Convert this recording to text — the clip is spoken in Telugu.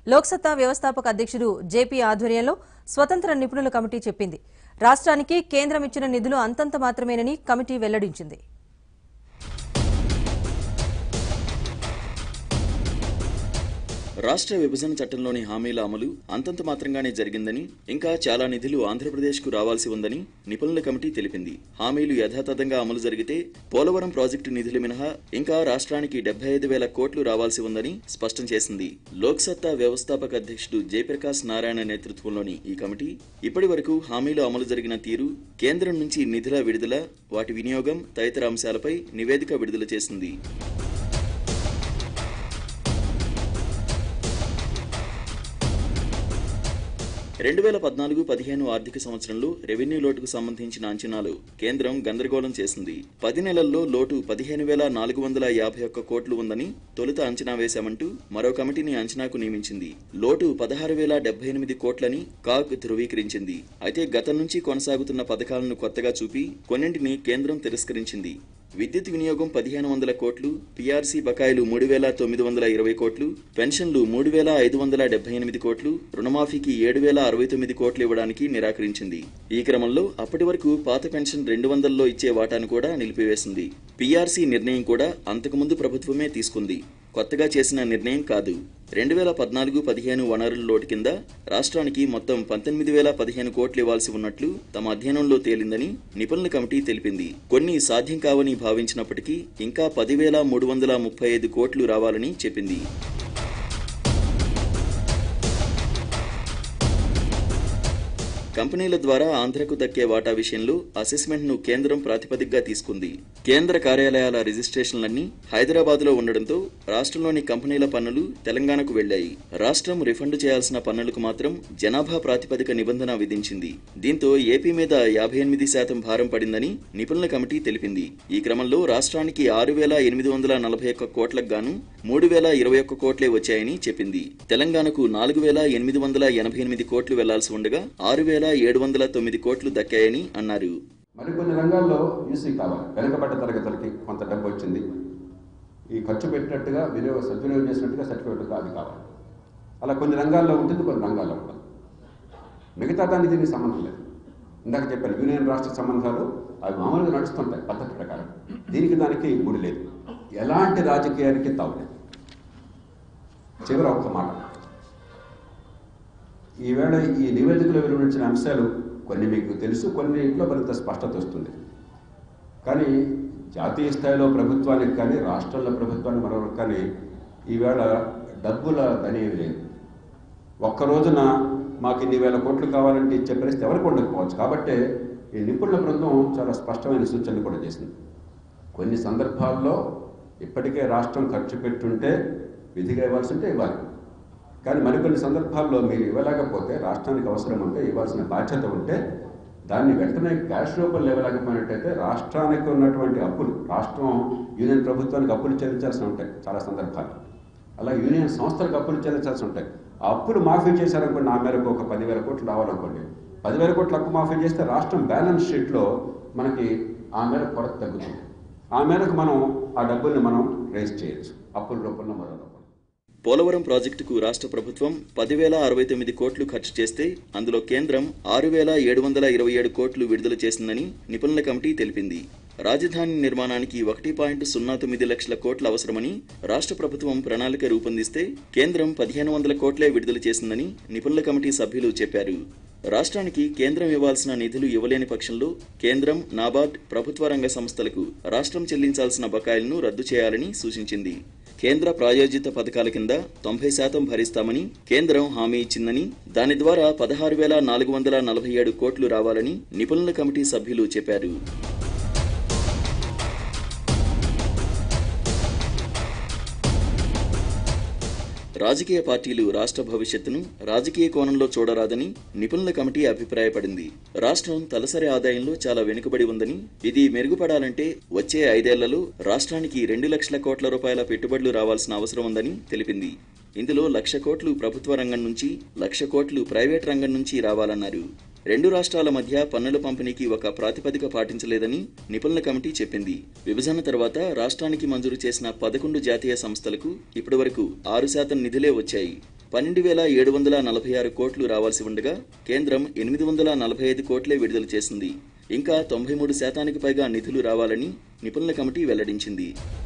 లోక్సత్తా వ్యవస్థాపక అధ్యక్షుడు జేపీ ఆధ్వర్యంలో స్వతంత్ర నిపుణుల కమిటీ చెప్పింది రాష్ట్రానికి కేంద్రం ఇచ్చిన నిధులు అంతంత మాత్రమేనని కమిటీ వెల్లడించింది రాష్ట్ర విభజన చట్టంలోని హామీల అమలు అంతంత మాత్రంగానే జరిగిందని ఇంకా చాలా నిధులు ఆంధ్రప్రదేశ్కు రావాల్సి ఉందని నిపుణుల కమిటీ తెలిపింది హామీలు యథాతథంగా అమలు జరిగితే పోలవరం ప్రాజెక్టు నిధులు మినహా ఇంకా రాష్ట్రానికి డెబ్బై ఐదు వేల కోట్లు రావాల్సి ఉందని స్పష్టం చేసింది లోక్సత్తా వ్యవస్థాపక అధ్యక్షుడు జయప్రకాష్ నారాయణ నేతృత్వంలోని ఈ కమిటీ ఇప్పటి వరకు హామీలు అమలు జరిగిన తీరు కేంద్రం నుంచి నిధుల విడుదల వాటి వినియోగం తదితర అంశాలపై నివేదిక విడుదల చేసింది రెండు వేల పద్నాలుగు పదిహేను ఆర్థిక సంవత్సరంలో రెవెన్యూ లోటుకు సంబంధించిన అంచనాలు కేంద్రం గందరగోళం చేసింది పది నెలల్లో లోటు పదిహేను వేల నాలుగు వందల యాభై ఒక్క కోట్లు ఉందని తొలుత అంచనా వేశామంటూ మరో కమిటీని అంచనాకు నియమించింది లోటు పదహారు వేల డెబ్బై ఎనిమిది కోట్లని కాగ్ ధృవీకరించింది అయితే గతం నుంచి కొనసాగుతున్న పథకాలను కొత్తగా చూపి కొన్నింటిని కేంద్రం తిరస్కరించింది విద్యుత్ వినియోగం పదిహేను వందల కోట్లు పీఆర్సీ బకాయిలు మూడు వేల తొమ్మిది వందల ఇరవై కోట్లు పెన్షన్లు మూడు వేల ఐదు వందల డెబ్బై ఎనిమిది కోట్లు రుణమాఫీకి ఏడు వేల అరవై తొమ్మిది కోట్లు ఇవ్వడానికి నిరాకరించింది ఈ క్రమంలో అప్పటి వరకు పాత పెన్షన్ రెండు వందల్లో ఇచ్చే వాటాను కూడా నిలిపివేసింది పీఆర్సీ నిర్ణయం కూడా అంతకుముందు ప్రభుత్వమే తీసుకుంది కొత్తగా చేసిన నిర్ణయం కాదు రెండు వేల పద్నాలుగు పదిహేను వనరుల లోటు కింద రాష్ట్రానికి మొత్తం పంతొమ్మిది వేల పదిహేను కోట్లు ఇవ్వాల్సి ఉన్నట్లు తమ అధ్యయనంలో తేలిందని నిపుణుల కమిటీ తెలిపింది కొన్ని సాధ్యం కావని భావించినప్పటికీ ఇంకా పదివేల మూడు వందల ముప్పై ఐదు కోట్లు రావాలని చెప్పింది కంపెనీల ద్వారా ఆంధ్రకు దక్కే వాటా విషయంలో అసెస్మెంట్ ను కేంద్రం ప్రాతిపదికగా తీసుకుంది కేంద్ర కార్యాలయాల రిజిస్ట్రేషన్లన్నీ హైదరాబాద్ లో ఉండడంతో రాష్ట్రంలోని కంపెనీల పన్నులు తెలంగాణకు వెళ్లాయి రాష్ట్రం రిఫండ్ చేయాల్సిన పన్నులకు మాత్రం జనాభా ప్రాతిపదిక నిబంధన విధించింది దీంతో ఏపీ మీద యాభై ఎనిమిది శాతం భారం పడిందని నిపుణుల కమిటీ తెలిపింది ఈ క్రమంలో రాష్ట్రానికి ఆరు వేల ఎనిమిది వందల నలభై ఒక్క కోట్లకు గాను మూడు వేల ఇరవై ఒక్క కోట్లే వచ్చాయని చెప్పింది తెలంగాణకు నాలుగు వేల ఎనిమిది వందల ఎనభై ఎనిమిది కోట్లు వెళ్లాల్సి ఉండగా ఆరు వేల ఏడు వందల తొమ్మిది కోట్లు దక్కాయని అన్నారు మరికొన్ని రంగాల్లో యూసీ కావాలి వెనుకబడ్డ తరగతులకి కొంత డబ్బు వచ్చింది ఈ ఖర్చు పెట్టినట్టుగా వినియోగ సద్వినియోగం చేసినట్టుగా సర్టిఫికేట్ అది కావాలి అలా కొన్ని రంగాల్లో ఉంటుంది కొన్ని రంగాల్లో ఉండదు మిగతా దానికి దీనికి సంబంధం లేదు ఇందాక చెప్పాను యూనియన్ రాష్ట్ర సంబంధాలు అవి మామూలుగా నడుస్తుంటాయి పద్ధతి ప్రకారం దీనికి దానికి ముడి లేదు ఎలాంటి రాజకీయానికి తావులేదు చివర ఒక్క మాట ఈవేళ ఈ నివేదికలో వెలువరించిన అంశాలు కొన్ని మీకు తెలుసు కొన్నింటిలో మరింత స్పష్టత వస్తుంది కానీ జాతీయ స్థాయిలో ప్రభుత్వానికి కానీ రాష్ట్రాల ప్రభుత్వానికి మరొకరికి కానీ ఈవేళ డబ్బుల దనేవి లేదు ఒక్క రోజున మాకు ఇన్ని వేల కోట్లు కావాలంటే ఇచ్చే పరిస్థితి ఎవరికి ఉండకపోవచ్చు కాబట్టి ఈ నిపుణుల బృందం చాలా స్పష్టమైన సూచనలు కూడా చేసింది కొన్ని సందర్భాల్లో ఇప్పటికే రాష్ట్రం ఖర్చు పెట్టుంటే విధిగా ఇవ్వాల్సి ఉంటే ఇవ్వాలి కానీ మరికొన్ని సందర్భాల్లో మీరు ఇవ్వలేకపోతే రాష్ట్రానికి అవసరం ఉంటే ఇవ్వాల్సిన బాధ్యత ఉంటే దాన్ని వెంటనే క్యాష్ రూపంలో ఇవ్వలేకపోయినట్టయితే రాష్ట్రానికి ఉన్నటువంటి అప్పులు రాష్ట్రం యూనియన్ ప్రభుత్వానికి అప్పులు చెల్లించాల్సి ఉంటాయి చాలా సందర్భాలు అలా యూనియన్ సంస్థలకు అప్పులు చెల్లించాల్సి ఉంటాయి ఆ అప్పులు మాఫీ చేశారనుకోండి ఆ మేరకు ఒక పదివేల కోట్లు రావాలనుకోండి పదివేల కోట్లు అప్పు మాఫీ చేస్తే రాష్ట్రం బ్యాలెన్స్ షీట్లో మనకి ఆ మేరకు కొరత తగ్గుతుంది ఆ మేరకు మనం ఆ డబ్బుల్ని మనం రేస్ చేయొచ్చు అప్పుల రూపంలో మరో రూపంలో పోలవరం ప్రాజెక్టుకు రాష్ట్ర ప్రభుత్వం పదివేల అరవై తొమ్మిది కోట్లు ఖర్చు చేస్తే అందులో కేంద్రం ఆరు వేల ఏడు వందల ఇరవై ఏడు కోట్లు విడుదల చేసిందని నిపుణుల కమిటీ తెలిపింది రాజధాని నిర్మాణానికి ఒకటి పాయింట్ సున్నా తొమ్మిది లక్షల కోట్ల అవసరమని రాష్ట్ర ప్రభుత్వం ప్రణాళిక రూపొందిస్తే కేంద్రం పదిహేను వందల కోట్లే విడుదల చేసిందని నిపుణుల కమిటీ సభ్యులు చెప్పారు రాష్ట్రానికి కేంద్రం ఇవ్వాల్సిన నిధులు ఇవ్వలేని పక్షంలో కేంద్రం నాబార్డ్ ప్రభుత్వ రంగ సంస్థలకు రాష్ట్రం చెల్లించాల్సిన బకాయిలను రద్దు చేయాలని సూచించింది కేంద్ర ప్రాయోజిత పథకాల కింద తొంభై శాతం భరిస్తామని కేంద్రం హామీ ఇచ్చిందని దాని ద్వారా పదహారు వేల నాలుగు వందల నలభై ఏడు కోట్లు రావాలని నిపుణుల కమిటీ సభ్యులు చెప్పారు రాజకీయ పార్టీలు రాష్ట్ర భవిష్యత్తును రాజకీయ కోణంలో చూడరాదని నిపుణుల కమిటీ అభిప్రాయపడింది రాష్ట్రం తలసరి ఆదాయంలో చాలా వెనుకబడి ఉందని ఇది మెరుగుపడాలంటే వచ్చే ఐదేళ్లలో రాష్ట్రానికి రెండు లక్షల కోట్ల రూపాయల పెట్టుబడులు రావాల్సిన అవసరం ఉందని తెలిపింది ఇందులో లక్ష కోట్లు ప్రభుత్వ రంగం నుంచి లక్ష కోట్లు ప్రైవేట్ రంగం నుంచి రావాలన్నారు రెండు రాష్ట్రాల మధ్య పన్నుల పంపిణీకి ఒక ప్రాతిపదిక పాటించలేదని నిపుణుల కమిటీ చెప్పింది విభజన తర్వాత రాష్ట్రానికి మంజూరు చేసిన పదకొండు జాతీయ సంస్థలకు ఇప్పటివరకు ఆరు శాతం నిధులే వచ్చాయి పన్నెండు వేల ఏడు వందల నలభై ఆరు కోట్లు రావాల్సి ఉండగా కేంద్రం ఎనిమిది వందల నలభై ఐదు కోట్లే విడుదల చేసింది ఇంకా తొంభై మూడు శాతానికి పైగా నిధులు రావాలని నిపుణుల కమిటీ వెల్లడించింది